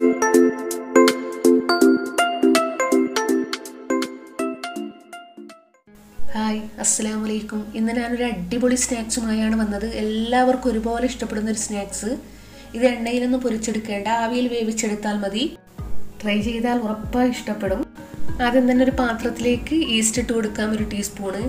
hi അസ്സലാം വലൈക്കും ഇന്ന് ഞാനൊരു അടിപൊളി സ്നാക്സുമായാണ് വന്നത് എല്ലാവർക്കും ഒരുപോലെ ഇഷ്ടപ്പെടുന്ന ഒരു സ്നാക്സ് ഇത് എണ്ണയിലൊന്നും പൊരിച്ചെടുക്കേണ്ട ആവിയിൽ വേവിച്ചെടുത്താൽ മതി ട്രൈ ചെയ്താൽ ഉറപ്പായി ഇഷ്ടപ്പെടും ആദ്യം തന്നെ ഒരു പാത്രത്തിലേക്ക് ഈസ്റ്റ് ഇട്ട് കൊടുക്കാം ഒരു ടീസ്പൂണ്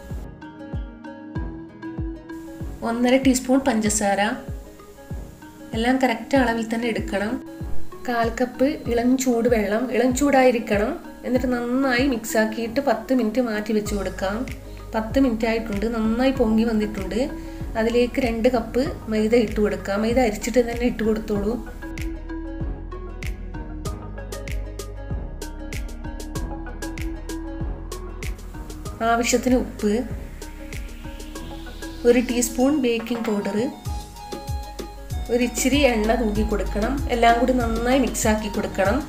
ഒന്നര ടീസ്പൂൺ പഞ്ചസാര എല്ലാം കറക്റ്റ് അളവിൽ തന്നെ എടുക്കണം കാൽ കപ്പ് ഇളം ചൂട് വെള്ളം ഇളം ചൂടായിരിക്കണം എന്നിട്ട് നന്നായി മിക്സ് ആക്കിയിട്ട് പത്ത് മിനിറ്റ് മാറ്റി വെച്ച് കൊടുക്കാം പത്ത് മിനിറ്റ് ആയിട്ടുണ്ട് നന്നായി പൊങ്ങി വന്നിട്ടുണ്ട് അതിലേക്ക് രണ്ട് കപ്പ് മൈദ ഇട്ട് കൊടുക്കാം മൈദ അരിച്ചിട്ട് തന്നെ ഇട്ട് കൊടുത്തോളൂ ആവശ്യത്തിന് ഉപ്പ് ഒരു ടീസ്പൂൺ ബേക്കിംഗ് പൗഡർ ഒരു ഇച്ചിരി എണ്ണ തൂക്കി കൊടുക്കണം എല്ലാം കൂടി നന്നായി മിക്സ് ആക്കി കൊടുക്കണം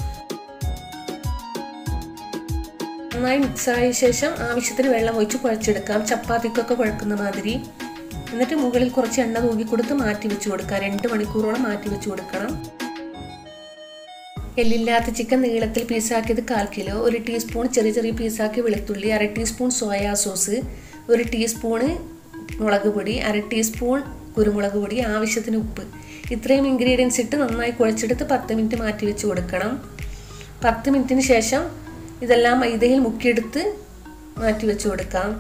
നന്നായി മിക്സ് ആയ ശേഷം ആവശ്യത്തിന് വെള്ളം ഒഴിച്ച് കുഴച്ചെടുക്കാം ചപ്പാത്തിക്കൊക്കെ കുഴക്കുന്ന മാതിരി എന്നിട്ട് മുകളിൽ കുറച്ച് എണ്ണ തൂക്കി കൊടുത്ത് മാറ്റി വെച്ച് കൊടുക്കാം രണ്ട് മണിക്കൂറോളം മാറ്റി വെച്ച് കൊടുക്കണം എല്ലില്ലാത്ത ചിക്കൻ നീളത്തിൽ പീസാക്കിയത് കാൽ കിലോ ഒരു ടീസ്പൂൺ ചെറിയ ചെറിയ പീസാക്കി വെളുത്തുള്ളി അര ടീസ്പൂൺ സോയാ സോസ് ഒരു ടീസ്പൂണ് മുളക് പൊടി അര ടീസ്പൂൺ കുരുമുളക് പൊടി ആവശ്യത്തിന് ഉപ്പ് ഇത്രയും ഇൻഗ്രീഡിയൻസ് ഇട്ട് നന്നായി കുഴച്ചെടുത്ത് പത്ത് മിനിറ്റ് മാറ്റി വെച്ച് കൊടുക്കണം പത്ത് മിനിറ്റിന് ശേഷം ഇതെല്ലാം മൈദയിൽ മുക്കിയെടുത്ത് മാറ്റി വെച്ച് കൊടുക്കാം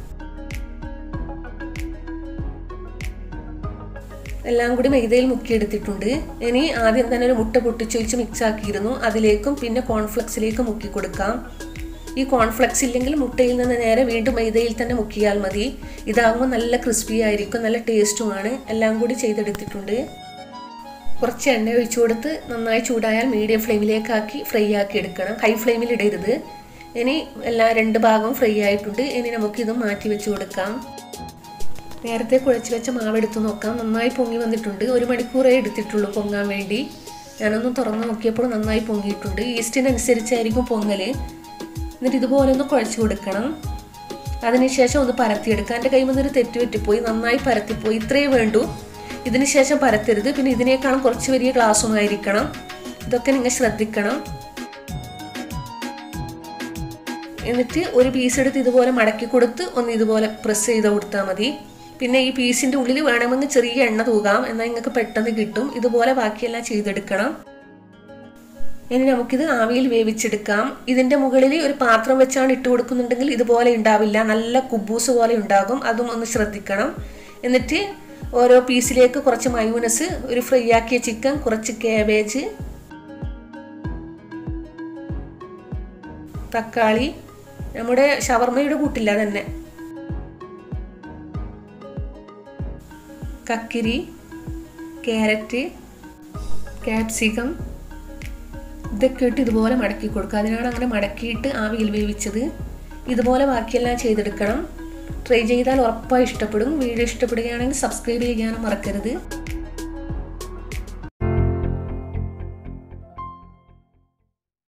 എല്ലാം കൂടി മൈദയിൽ മുക്കിയെടുത്തിട്ടുണ്ട് ഇനി ആദ്യം തന്നെ ഒരു മുട്ട പൊട്ടിച്ചൊഴിച്ച് മിക്സ് ആക്കിയിരുന്നു അതിലേക്കും പിന്നെ കോൺഫ്ലെക്സിലേക്കും മുക്കി കൊടുക്കാം ഈ കോൺഫ്ലെക്സ് ഇല്ലെങ്കിൽ മുട്ടയിൽ നിന്ന് നേരെ വീണ്ടും മൈദയിൽ തന്നെ മുക്കിയാൽ മതി ഇതാകുമ്പോൾ നല്ല ക്രിസ്പി ആയിരിക്കും നല്ല ടേസ്റ്റുമാണ് എല്ലാം കൂടി ചെയ്തെടുത്തിട്ടുണ്ട് കുറച്ച് എണ്ണ ഒഴിച്ചു കൊടുത്ത് നന്നായി ചൂടായാൽ മീഡിയം ഫ്ലെയിമിലേക്കാക്കി ഫ്രൈ ആക്കി എടുക്കണം ഹൈ ഫ്ലെയിമിൽ ഇടരുത് ഇനി എല്ലാ രണ്ട് ഭാഗവും ഫ്രൈ ആയിട്ടുണ്ട് ഇനി നമുക്കിത് മാറ്റി വെച്ച് കൊടുക്കാം നേരത്തെ കുഴച്ച് വെച്ച മാവ് എടുത്ത് നോക്കാം നന്നായി പൊങ്ങി വന്നിട്ടുണ്ട് ഒരു മണിക്കൂറേ എടുത്തിട്ടുള്ളൂ പൊങ്ങാൻ വേണ്ടി ഞാനൊന്ന് തുറന്ന് നോക്കിയപ്പോൾ നന്നായി പൊങ്ങിയിട്ടുണ്ട് ഈസ്റ്റിനനുസരിച്ചായിരിക്കും പൊങ്ങല് എന്നിട്ട് ഇതുപോലെ ഒന്ന് കുഴച്ച് കൊടുക്കണം അതിനുശേഷം ഒന്ന് പരത്തിയെടുക്കാം എൻ്റെ കൈയിൽ നിന്നൊരു തെറ്റ് പറ്റിപ്പോയി നന്നായി പരത്തിപ്പോയി ഇത്രയേ വേണ്ടൂ ഇതിന് ശേഷം പരത്തരുത് പിന്നെ ഇതിനേക്കാളും കുറച്ച് വലിയ ഗ്ലാസ്സുമായിരിക്കണം ഇതൊക്കെ നിങ്ങൾ ശ്രദ്ധിക്കണം എന്നിട്ട് ഒരു പീസ് എടുത്ത് ഇതുപോലെ മടക്കി കൊടുത്ത് ഒന്ന് ഇതുപോലെ പ്രസ് ചെയ്ത് കൊടുത്താൽ മതി പിന്നെ ഈ പീസിൻ്റെ ഉള്ളിൽ വേണമെങ്കിൽ ചെറിയ എണ്ണ തൂകാം എന്നാൽ നിങ്ങൾക്ക് പെട്ടെന്ന് കിട്ടും ഇതുപോലെ ബാക്കിയെല്ലാം ചെയ്തെടുക്കണം ഇനി നമുക്കിത് ആവിയിൽ വേവിച്ചെടുക്കാം ഇതിൻ്റെ മുകളിൽ ഒരു പാത്രം വെച്ചാണ് ഇട്ട് കൊടുക്കുന്നുണ്ടെങ്കിൽ ഇതുപോലെ ഉണ്ടാവില്ല നല്ല കുബൂസ് പോലെ ഉണ്ടാകും അതും ഒന്ന് ശ്രദ്ധിക്കണം എന്നിട്ട് ഓരോ പീസിലേക്ക് കുറച്ച് മയൂനസ് ഒരു ഫ്രൈ ആക്കിയ ചിക്കൻ കുറച്ച് കാബേജ് തക്കാളി നമ്മുടെ ഷവർമ്മയുടെ കൂട്ടില്ല തന്നെ കക്കിരി ക്യാരറ്റ് ക്യാപ്സിക്കം ഇതൊക്കെ ഇട്ട് ഇതുപോലെ മടക്കി കൊടുക്കുക അതിനാണ് അങ്ങനെ മടക്കിയിട്ട് ആവിയിൽ വേവിച്ചത് ഇതുപോലെ ബാക്കിയെല്ലാം ചെയ്തെടുക്കണം ട്രൈ ചെയ്താൽ ഉറപ്പായി ഇഷ്ടപ്പെടും വീഡിയോ ഇഷ്ടപ്പെടുകയാണെങ്കിൽ സബ്സ്ക്രൈബ് ചെയ്യാനും മറക്കരുത്